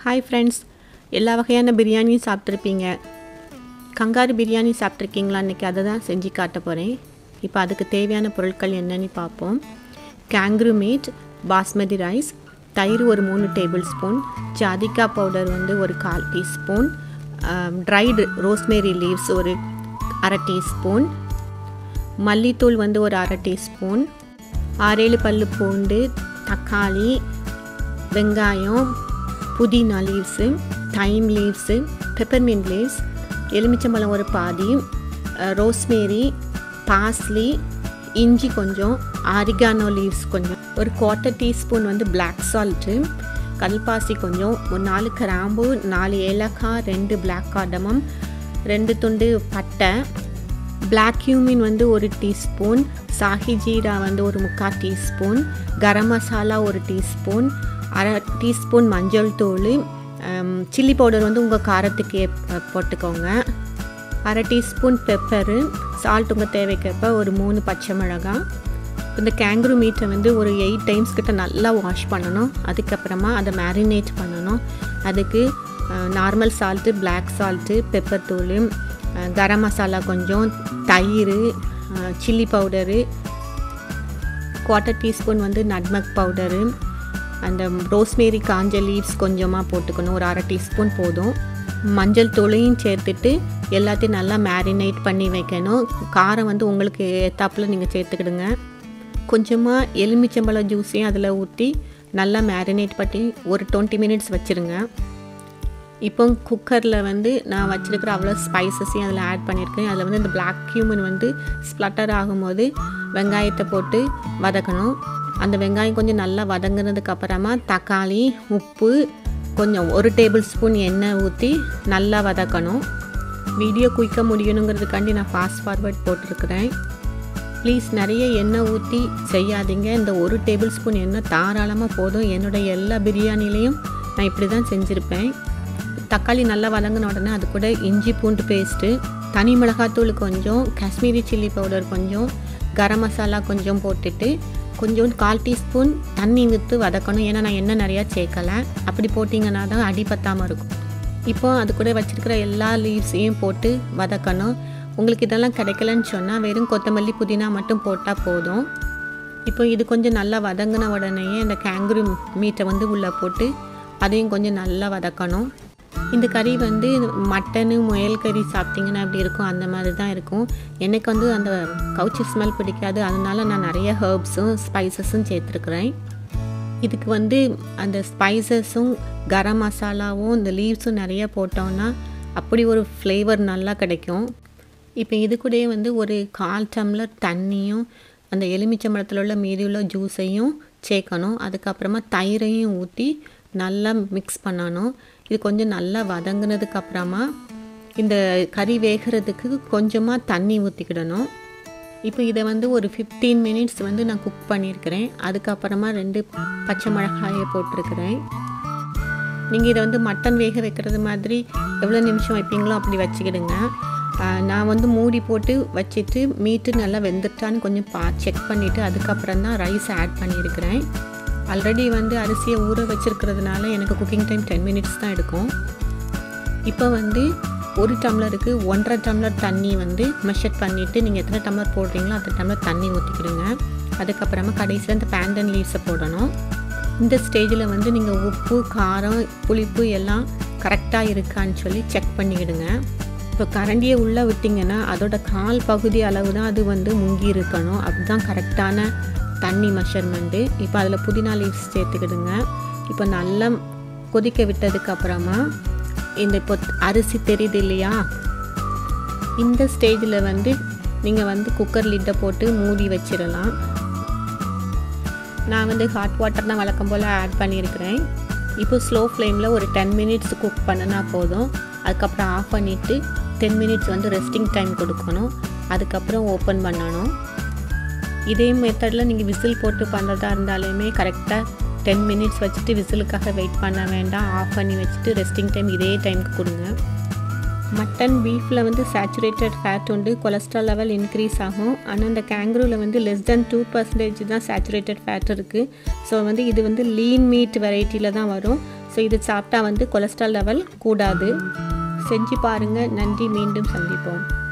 hi friends எல்லா வகையான பிரியாணியும் சாப்பிட்ருப்பீங்க கங்காரு பிரியாணி சாப்பிட்ருக்கீங்களா இன்றைக்கி அதை தான் செஞ்சு காட்ட போகிறேன் இப்போ அதுக்கு தேவையான பொருட்கள் என்னன்னு பார்ப்போம் கேங்க்ரு மீட் பாஸ்மதி ரைஸ் தயிர் ஒரு மூணு டேபிள் ஸ்பூன் ஜாதிக்கா பவுடர் வந்து ஒரு கால் டீஸ்பூன் ட்ரைடு ரோஸ்மேரி லீவ்ஸ் ஒரு அரை டீஸ்பூன் மல்லித்தூள் வந்து ஒரு அரை டீஸ்பூன் ஆறேழு பல்லு பூண்டு தக்காளி வெங்காயம் புதினா leaves thyme leaves peppermint leaves எலுமிச்சம்பழம் ஒரு பாதி ரோஸ்மேரி பாஸ்லி இஞ்சி கொஞ்சம் ஆரிகானோ லீவ்ஸ் கொஞ்சம் ஒரு குவார்ட்டர் டீஸ்பூன் வந்து பிளாக் சால்ட்டு கல்பாசி கொஞ்சம் ஒரு நாலு கிராம்பு நாலு ஏலக்காய் ரெண்டு பிளாக் காடமம் ரெண்டு துண்டு பட்டை பிளாக் கியூமின் வந்து ஒரு டீஸ்பூன் சாஹி ஜீரா வந்து ஒரு முக்கால் டீஸ்பூன் கரம் மசாலா ஒரு டீஸ்பூன் அரை டீஸ்பூன் மஞ்சள் தூள் சில்லி பவுடர் வந்து உங்கள் காரத்துக்கு ஏற்ப போட்டுக்கோங்க அரை டீஸ்பூன் பெப்பரு சால்ட் உங்கள் தேவைக்கேற்ப ஒரு மூணு பச்சை மிளகாய் இந்த கேங்க்ரூ மீட்டை வந்து ஒரு எயிட் டைம்ஸ் கிட்ட நல்லா வாஷ் பண்ணணும் அதுக்கப்புறமா அதை மேரினேட் பண்ணணும் அதுக்கு normal salt black salt pepper தூள் கரம் மசாலா கொஞ்சம் தயிர் சில்லி பவுடரு குவார்ட்டர் டீஸ்பூன் வந்து நட்மக் பவுடரு அந்த ரோஸ்மேரி காஞ்ச லீவ்ஸ் கொஞ்சமாக போட்டுக்கணும் ஒரு அரை டீஸ்பூன் போதும் மஞ்சள் தூளையும் சேர்த்துட்டு எல்லாத்தையும் நல்லா மேரினேட் பண்ணி வைக்கணும் காரம் வந்து உங்களுக்கு ஏத்தாப்பில் நீங்கள் சேர்த்துக்கிடுங்க கொஞ்சமாக எலுமிச்சம்பழம் ஜூஸையும் அதில் ஊற்றி நல்லா மேரினேட் பண்ணி ஒரு டுவெண்ட்டி மினிட்ஸ் வச்சுருங்க இப்போ குக்கரில் வந்து நான் வச்சுருக்கிற அவ்வளோ ஸ்பைசஸையும் அதில் ஆட் பண்ணியிருக்கேன் அதில் வந்து இந்த பிளாக் கியூமன் வந்து ஸ்ப்ளட்டர் ஆகும்போது வெங்காயத்தை போட்டு வதக்கணும் அந்த வெங்காயம் கொஞ்சம் நல்லா வதங்கினதுக்கு அப்புறமா தக்காளி உப்பு கொஞ்சம் ஒரு டேபிள் ஸ்பூன் எண்ணெய் ஊற்றி நல்லா வதக்கணும் வீடியோ குயிக்க முடியணுங்கிறதுக்காண்டி நான் ஃபாஸ்ட் ஃபார்வர்ட் போட்டிருக்கிறேன் ப்ளீஸ் நிறைய எண்ணெய் ஊற்றி செய்யாதீங்க இந்த ஒரு டேபிள் ஸ்பூன் எண்ணெய் தாராளமாக போதும் என்னுடைய எல்லா பிரியாணிலையும் நான் இப்படி தான் செஞ்சுருப்பேன் தக்காளி நல்லா வதங்கின உடனே அது கூட இஞ்சி பூண்டு பேஸ்ட்டு தனி மிளகாத்தூள் கொஞ்சம் காஷ்மீரி சில்லி பவுடர் கொஞ்சம் கரம் மசாலா கொஞ்சம் போட்டுட்டு கொஞ்சம் கால் டீஸ்பூன் தண்ணி விற்று வதக்கணும் ஏன்னா நான் எண்ணெய் நிறையா சேர்க்கலை அப்படி போட்டிங்கன்னா தான் அடி பத்தாமல் இருக்கும் இப்போ அது கூட வச்சுருக்கிற எல்லா லீவ்ஸையும் போட்டு வதக்கணும் உங்களுக்கு இதெல்லாம் கிடைக்கலன்னு சொன்னால் வெறும் கொத்தமல்லி புதினா மட்டும் போட்டால் போதும் இப்போ இது கொஞ்சம் நல்லா வதங்கின உடனேயே இந்த கேங்க்ரு மீட்டை வந்து உள்ளே போட்டு அதையும் கொஞ்சம் நல்லா வதக்கணும் இந்த கறி வந்து மட்டனு முயல் கறி சாப்பிட்டிங்கன்னா அப்படி இருக்கும் அந்த மாதிரி தான் இருக்கும் எனக்கு வந்து அந்த கவுச்சி ஸ்மெல் பிடிக்காது அதனால நான் நிறைய ஹர்ப்ஸும் ஸ்பைசஸும் சேர்த்துருக்குறேன் இதுக்கு வந்து அந்த ஸ்பைசஸும் கரம் மசாலாவும் இந்த லீவ்ஸும் நிறைய போட்டோன்னா அப்படி ஒரு ஃப்ளேவர் நல்லா கிடைக்கும் இப்போ இது கூடயே வந்து ஒரு கால் டம்ளர் தண்ணியும் அந்த எலுமிச்சம்பழத்தில் உள்ள மீதி உள்ள ஜூஸையும் சேர்க்கணும் அதுக்கப்புறமா தயிரையும் ஊற்றி நல்லா மிக்ஸ் பண்ணணும் இது கொஞ்சம் நல்லா வதங்கினதுக்கு அப்புறமா இந்த கறி வேகிறதுக்கு கொஞ்சமாக தண்ணி ஊற்றிக்கிடணும் இப்போ இதை வந்து ஒரு ஃபிஃப்டீன் மினிட்ஸ் வந்து நான் குக் பண்ணியிருக்கிறேன் அதுக்கப்புறமா ரெண்டு பச்சை மிளகாயை போட்டிருக்கிறேன் நீங்கள் இதை வந்து மட்டன் வேக வைக்கிறது மாதிரி எவ்வளோ நிமிஷம் வைப்பீங்களோ அப்படி வச்சுக்கிடுங்க நான் வந்து மூடி போட்டு வச்சுட்டு மீட்டு நல்லா வெந்துட்டான்னு கொஞ்சம் பா செக் பண்ணிவிட்டு அதுக்கப்புறம் தான் ரைஸ் ஆட் பண்ணியிருக்கிறேன் ஆல்ரெடி வந்து அரிசியை ஊற வச்சுருக்கிறதுனால எனக்கு குக்கிங் டைம் டென் மினிட்ஸ் தான் எடுக்கும் இப்போ வந்து ஒரு டம்ளருக்கு ஒன்றரை டம்ளர் தண்ணி வந்து மெஷர் பண்ணிவிட்டு நீங்கள் எத்தனை டம்ளர் போடுறீங்களோ அத்தனை டம்ளர் தண்ணி ஊற்றிக்கிடுங்க அதுக்கப்புறமா கடைசியில் இந்த பேண்டன் லீவ்ஸை போடணும் இந்த ஸ்டேஜில் வந்து நீங்கள் உப்பு காரம் புளிப்பு எல்லாம் கரெக்டாக இருக்கான்னு சொல்லி செக் பண்ணிக்கிடுங்க இப்போ கரண்டியை உள்ளே விட்டிங்கன்னா அதோட கால் பகுதி அளவு தான் அது வந்து முங்கி இருக்கணும் அதுதான் கரெக்டான தண்ணி மெஷர்மெண்ட்டு இப்போ அதில் புதினா லீவ்ஸ் சேர்த்துக்கிடுங்க இப்போ நல்லா கொதிக்க விட்டதுக்கு அப்புறமா இந்த இப்போ அரிசி தெரியுது இல்லையா இந்த ஸ்டேஜில் வந்து நீங்கள் வந்து குக்கர் லிட்டை போட்டு மூடி வச்சிடலாம் நான் வந்து ஹாட் வாட்டர் தான் வழக்கம் போல் ஆட் பண்ணியிருக்கிறேன் இப்போ ஸ்லோ ஃப்ளேமில் ஒரு டென் மினிட்ஸ் குக் பண்ணினா போதும் அதுக்கப்புறம் ஆஃப் பண்ணிவிட்டு டென் மினிட்ஸ் வந்து ரெஸ்டிங் டைம் கொடுக்கணும் அதுக்கப்புறம் ஓப்பன் பண்ணணும் இதே மெத்தடில் நீங்கள் விசில் போட்டு பண்ணுறதா இருந்தாலுமே கரெக்டாக டென் மினிட்ஸ் வச்சுட்டு விசிலுக்காக வெயிட் பண்ண வேண்டாம் ஆஃப் பண்ணி வச்சுட்டு ரெஸ்டிங் டைம் இதே டைமுக்கு கொடுங்க மட்டன் பீஃபில் வந்து சேச்சுரேட்டட் ஃபேட் உண்டு கொலஸ்ட்ரால் லெவல் இன்க்ரீஸ் ஆகும் ஆனால் இந்த கேங்க்ரூவில் வந்து லெஸ் தென் டூ பர்சன்டேஜ் தான் சேச்சுரேட்டட் ஃபேட் இருக்குது ஸோ வந்து இது வந்து லீன் மீட் வெரைட்டியில் தான் வரும் ஸோ இது சாப்பிட்டா வந்து கொலஸ்ட்ரால் லெவல் கூடாது செஞ்சு பாருங்கள் நன்றி மீண்டும் சந்திப்போம்